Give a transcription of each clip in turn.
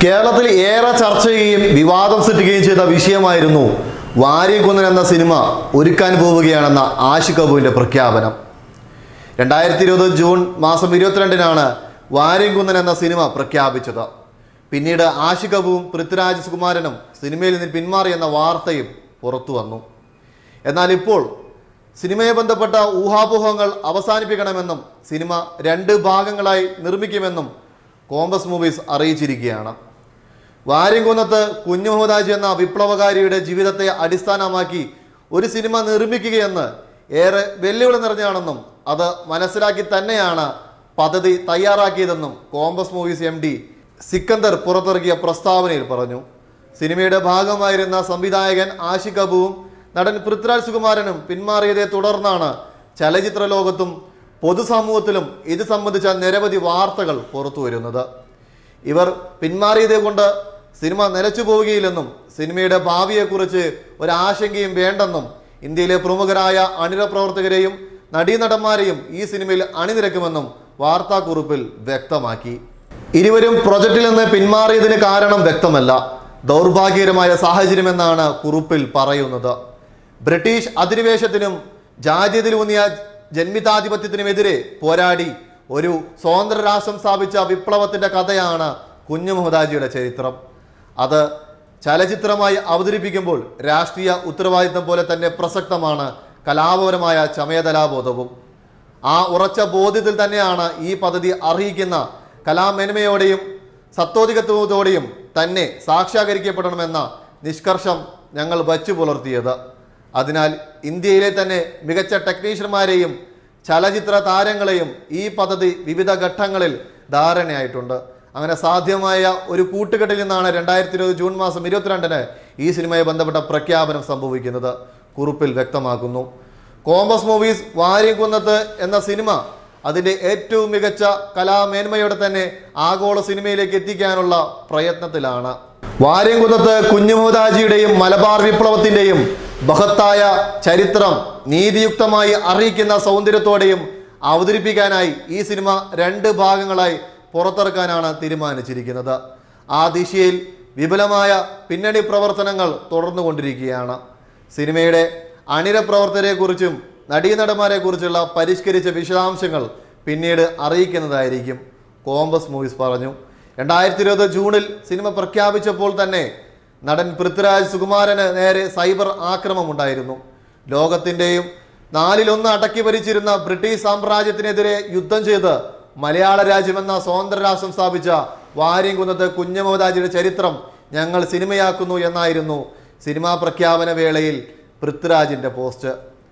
കേരളത്തിൽ ഏറെ ചർച്ച ചെയ്യുകയും വിവാദം സൃഷ്ടിക്കുകയും ചെയ്ത വിഷയമായിരുന്നു വാര്യകുന്നൻ എന്ന സിനിമ ഒരുക്കാൻ പോവുകയാണെന്ന ആഷിഖ് കപൂറിന്റെ പ്രഖ്യാപനം രണ്ടായിരത്തി ഇരുപത് ജൂൺ മാസം ഇരുപത്തിരണ്ടിനാണ് വാര്യംകുന്നൻ എന്ന സിനിമ പ്രഖ്യാപിച്ചത് പിന്നീട് ആഷിഖ് കപൂറും പൃഥ്വിരാജ് സുകുമാരനും സിനിമയിൽ നിന്ന് പിന്മാറിയെന്ന വാർത്തയും പുറത്തു വന്നു എന്നാൽ ഇപ്പോൾ സിനിമയെ ബന്ധപ്പെട്ട ഊഹാപോഹങ്ങൾ അവസാനിപ്പിക്കണമെന്നും സിനിമ രണ്ട് ഭാഗങ്ങളായി നിർമ്മിക്കുമെന്നും കോമ്പസ് മൂവീസ് അറിയിച്ചിരിക്കുകയാണ് വാര്യംകുന്നത്ത് കുഞ്ഞു മുഹമ്മദാജി എന്ന വിപ്ലവകാരിയുടെ ജീവിതത്തെ അടിസ്ഥാനമാക്കി ഒരു സിനിമ നിർമ്മിക്കുകയെന്ന് ഏറെ വെല്ലുവിളി നിറഞ്ഞാണെന്നും അത് മനസ്സിലാക്കി തന്നെയാണ് പദ്ധതി തയ്യാറാക്കിയതെന്നും Compass Movies M D Sikandar പുറത്തിറക്കിയ പ്രസ്താവനയിൽ പറഞ്ഞു സിനിമയുടെ ഭാഗമായിരുന്ന സംവിധായകൻ ആഷിഖ് കപൂവും നടൻ പൃഥ്വിരാജ് സുകുമാരനും പിന്മാറിയതെ തുടർന്നാണ് ചലച്ചിത്ര ലോകത്തും പൊതുസമൂഹത്തിലും ഇത് സംബന്ധിച്ച നിരവധി വാർത്തകൾ പുറത്തു വരുന്നത് ഇവർ പിന്മാറിയതേ കൊണ്ട് സിനിമ നിലച്ചു പോവുകയില്ലെന്നും സിനിമയുടെ ഭാവിയെക്കുറിച്ച് ഒരാശങ്കയും വേണ്ടെന്നും ഇന്ത്യയിലെ പ്രമുഖരായ അണിര പ്രവർത്തകരെയും നടീനടന്മാരെയും ഈ സിനിമയിൽ അണിനിരക്കുമെന്നും വാർത്താക്കുറിപ്പിൽ വ്യക്തമാക്കി ഇരുവരും പ്രൊജക്റ്റിൽ നിന്ന് പിന്മാറിയതിന് കാരണം വ്യക്തമല്ല ദൗർഭാഗ്യകരമായ സാഹചര്യമെന്നാണ് കുറിപ്പിൽ പറയുന്നത് ബ്രിട്ടീഷ് അധിനിവേശത്തിനും ജാതീയത്തിലൂന്നിയ ജന്മിതാധിപത്യത്തിനുമെതിരെ പോരാടി ഒരു സ്വതന്ത്ര രാഷ്ട്രം സ്ഥാപിച്ച വിപ്ലവത്തിന്റെ കഥയാണ് കുഞ്ഞു മുഹമ്മദാജിയുടെ ചരിത്രം അത് ചലച്ചിത്രമായി അവതരിപ്പിക്കുമ്പോൾ രാഷ്ട്രീയ ഉത്തരവാദിത്തം പോലെ തന്നെ പ്രസക്തമാണ് കലാപരമായ ചമയതലാബോധവും ആ ഉറച്ച ബോധ്യത്തിൽ തന്നെയാണ് ഈ പദ്ധതി അർഹിക്കുന്ന കലാമേന്മയോടെയും സത്തോദികത്വത്തോടെയും തന്നെ സാക്ഷാത്കരിക്കപ്പെടണമെന്ന നിഷ്കർഷം ഞങ്ങൾ വച്ചു പുലർത്തിയത് അതിനാൽ ഇന്ത്യയിലെ തന്നെ മികച്ച ടെക്നീഷ്യന്മാരെയും ചലച്ചിത്ര താരങ്ങളെയും ഈ പദ്ധതി വിവിധ ഘട്ടങ്ങളിൽ ധാരണയായിട്ടുണ്ട് അങ്ങനെ സാധ്യമായ ഒരു കൂട്ടുകെട്ടിൽ നിന്നാണ് രണ്ടായിരത്തി ഇരുപത് ജൂൺ മാസം ഇരുപത്തിരണ്ടിന് ഈ സിനിമയെ ബന്ധപ്പെട്ട പ്രഖ്യാപനം സംഭവിക്കുന്നത് കുറിപ്പിൽ വ്യക്തമാക്കുന്നു കോമ്പസ് മൂവീസ് വാര്യംകുന്നത്ത് എന്ന സിനിമ അതിൻ്റെ ഏറ്റവും മികച്ച കലാമേന്മയോടെ തന്നെ ആഗോള സിനിമയിലേക്ക് എത്തിക്കാനുള്ള പ്രയത്നത്തിലാണ് വാര്യംകുന്നത്ത് കുഞ്ഞുമുഹദാജിയുടെയും മലബാർ വിപ്ലവത്തിൻ്റെയും ബഹത്തായ ചരിത്രം നീതിയുക്തമായി അറിയിക്കുന്ന സൗന്ദര്യത്തോടെയും അവതരിപ്പിക്കാനായി ഈ സിനിമ രണ്ട് ഭാഗങ്ങളായി പുറത്തിറക്കാനാണ് തീരുമാനിച്ചിരിക്കുന്നത് ആ ദിശയിൽ വിപുലമായ പിന്നണി പ്രവർത്തനങ്ങൾ തുടർന്നുകൊണ്ടിരിക്കുകയാണ് സിനിമയുടെ അണിര പ്രവർത്തകരെക്കുറിച്ചും നടീനടന്മാരെക്കുറിച്ചുള്ള പരിഷ്കരിച്ച വിശദാംശങ്ങൾ പിന്നീട് അറിയിക്കുന്നതായിരിക്കും കോമ്പസ് മൂവീസ് പറഞ്ഞു രണ്ടായിരത്തി ഇരുപത് ജൂണിൽ സിനിമ പ്രഖ്യാപിച്ചപ്പോൾ തന്നെ നടൻ പൃഥ്വിരാജ് സുകുമാരന് നേരെ സൈബർ ആക്രമമുണ്ടായിരുന്നു ലോകത്തിൻ്റെയും നാലിലൊന്ന് അടക്കി ഭരിച്ചിരുന്ന ബ്രിട്ടീഷ് സാമ്രാജ്യത്തിനെതിരെ യുദ്ധം ചെയ്ത് മലയാള രാജ്യമെന്ന സ്വതന്ത്ര രാഷ്ട്രം സ്ഥാപിച്ച വാര്യംകുന്നത്ത് കുഞ്ഞമോദാജിയുടെ ചരിത്രം ഞങ്ങൾ സിനിമയാക്കുന്നു എന്നായിരുന്നു സിനിമാ പ്രഖ്യാപന വേളയിൽ പൃഥ്വിരാജിന്റെ പോസ്റ്റ്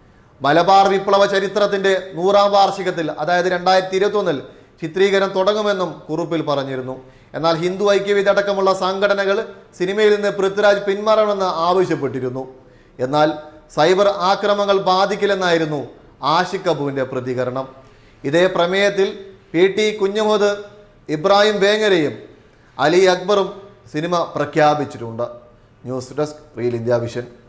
മലബാർ വിപ്ലവ ചരിത്രത്തിന്റെ നൂറാം വാർഷികത്തിൽ അതായത് രണ്ടായിരത്തി ഇരുപത്തൊന്നിൽ ചിത്രീകരണം തുടങ്ങുമെന്നും കുറിപ്പിൽ പറഞ്ഞിരുന്നു എന്നാൽ ഹിന്ദു ഐക്യവേദി അടക്കമുള്ള സംഘടനകൾ സിനിമയിൽ നിന്ന് പൃഥ്വിരാജ് പിന്മാറണമെന്ന് ആവശ്യപ്പെട്ടിരുന്നു എന്നാൽ സൈബർ ആക്രമണങ്ങൾ ബാധിക്കില്ലെന്നായിരുന്നു ആഷിഖ് കപൂറിന്റെ പ്രതികരണം ഇതേ പ്രമേയത്തിൽ പി ടി കുഞ്ഞുമുഹദ് ഇബ്രാഹിം വേങ്ങരയും അലി അക്ബറും സിനിമ പ്രഖ്യാപിച്ചിട്ടുണ്ട് news desk reel India vision